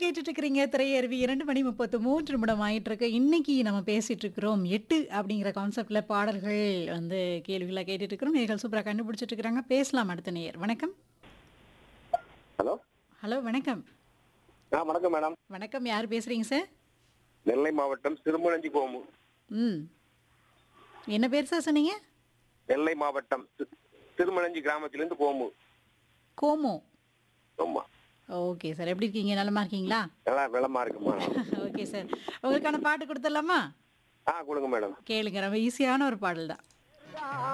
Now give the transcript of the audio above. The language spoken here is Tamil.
கேட்டுட்டு இருக்கிறீங்க திரையருவி இரண்டு மணி முப்பத்து மூன்று நிமிடம் ஆயிட்டு இருக்கு இன்னைக்கு நம்ம பேசிட்டு இருக்கிறோம் எட்டு அப்படிங்கிற கான்செப்ட்ல பாடல்கள் வந்து கேள்விகளா கேட்டுட்டு இருக்கிறோம் நேர்கள் சூப்பரா கண்டுபிடிச்சிட்டு இருக்கிறாங்க பேசலாம் அடுத்த நேயர் வணக்கம் ஹலோ ஹலோ வணக்கம் ஆ வணக்கம் மேடம் வணக்கம் யார் பேசுறீங்க சார் நெல்லை மாவட்டம் சிறுமுனஞ்சி கோமு ம் என்ன பேர் சார் சொன்னீங்க நெல்லை மாவட்டம் சி- சிறுமலஞ்சி கிராமத்திலிருந்து கோமு கோமோ ஆமா ஓகே சார் எப்படி இருக்கீங்க நலமா இருக்கீங்களா நல்லா வெள்ளமா இருக்குமா ஓகே சார் உங்களுக்கான பாட்டு கொடுத்துடலாமா ஆ கொடுங்க மேடம் கேளுங்க ரொம்ப ஈஸியான ஒரு பாடல் தான்